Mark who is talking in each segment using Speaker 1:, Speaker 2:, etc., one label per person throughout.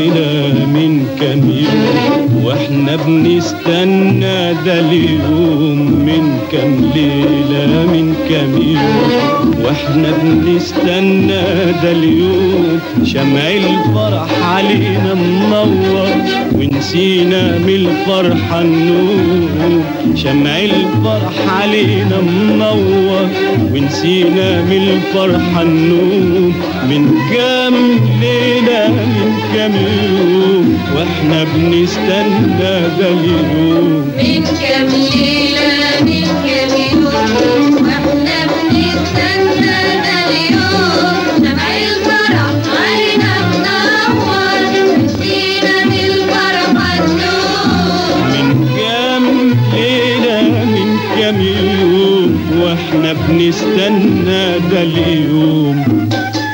Speaker 1: ليلة من كام يوم واحنا بنستنى ده اليوم من كام ليلة من كام يوم واحنا بنستنى ده اليوم شمع الفرح علينا منور ونسينا من الفرحة النور شمع الفرح علينا منور ونسينا من الفرحة النور من كام ليلة من كام يوم واحنا بنستنى ده اليوم
Speaker 2: من كام ليلة من كام يوم واحنا بنستنى ده اليوم شمع الفرح علينا منور نسينا من الفرحة النور
Speaker 1: من كام ليلة من كام يوم واحنا بنستنى ده اليوم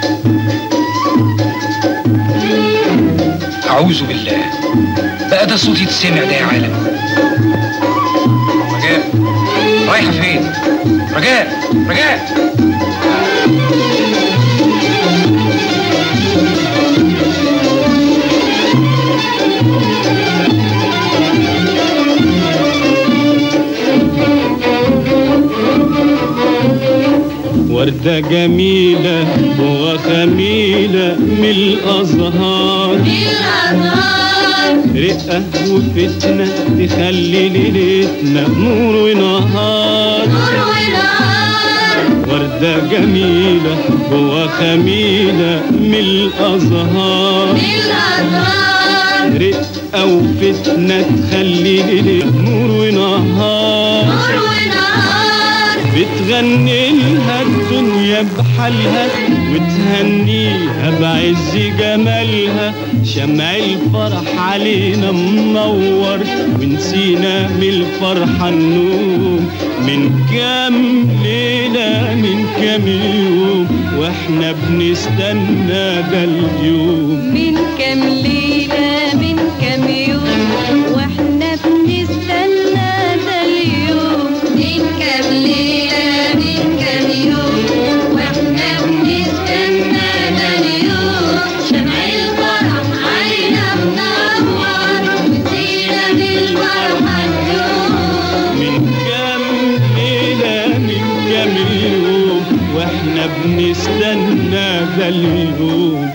Speaker 3: أعوذ بالله بقى ده صوت يتسمع ده يا عالم رجاء رايحة فين؟ رجاء رجاء
Speaker 1: وردة جميلة وخميلة من الأزهار
Speaker 2: الأزهار
Speaker 1: رقة وفتنة تخلي ليلتنا نور ونهار
Speaker 2: نور ونهار
Speaker 1: وردة جميلة وخميلة من الأزهار
Speaker 2: الأزهار
Speaker 1: رقة وفتنة تخلي ليلتنا نور ونهار
Speaker 2: نور ونهار
Speaker 1: بتغني لها الدنيا بحالها وتهنيها بعز جمالها شمع الفرح علينا منور ونسينا من الفرحة النوم من كام ليلة من كام يوم واحنا بنستنى ده اليوم
Speaker 2: من كام ليلة من كام يوم واحنا بنستنى ده اليوم من كام ليلة من كام يوم واحنا بنستنى ده اليوم شمع الفرح علينا منور نسينا بالفرحة اليوم
Speaker 1: من كام ليلة من كام يوم واحنا بنستنى ده اليوم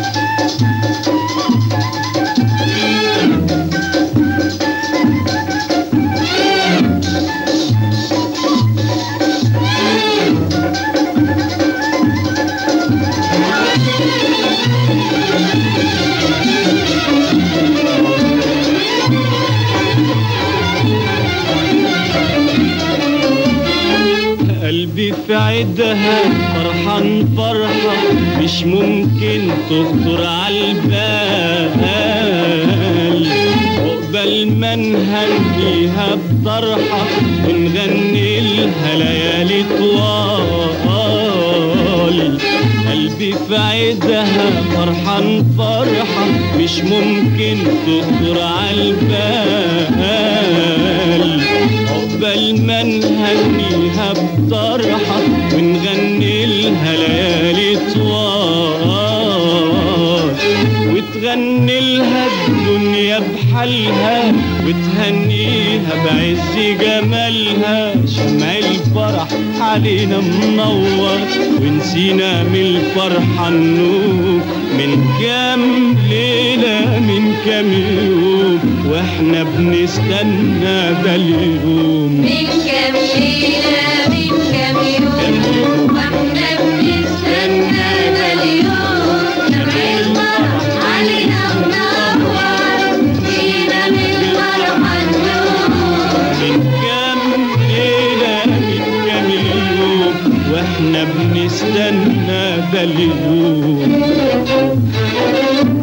Speaker 1: قلبي في عيدها فرحان فرحة مش ممكن تخطر عالبال عقبال ما نهنيها بطرحة ونغني لها ليالي طوال قلبي في عيدها فرحان فرحة مش ممكن تخطر عالبال عقبال ما نهنيها بطرحة ونغني لها ليالي طوال وتغني لها الدنيا بحالها وتهنيها بعز جمالها شمع الفرح علينا منور ونسينا من الفرحة النور من كام ليلة من كام يوم واحنا بنستنى ده اليوم
Speaker 2: من كام ليلة من كام يوم واحنا بنستنى ده اليوم شمع الفرح علينا منور فينا من فرحة النور
Speaker 1: من كام ليلة من كام يوم واحنا بنستنى ده اليوم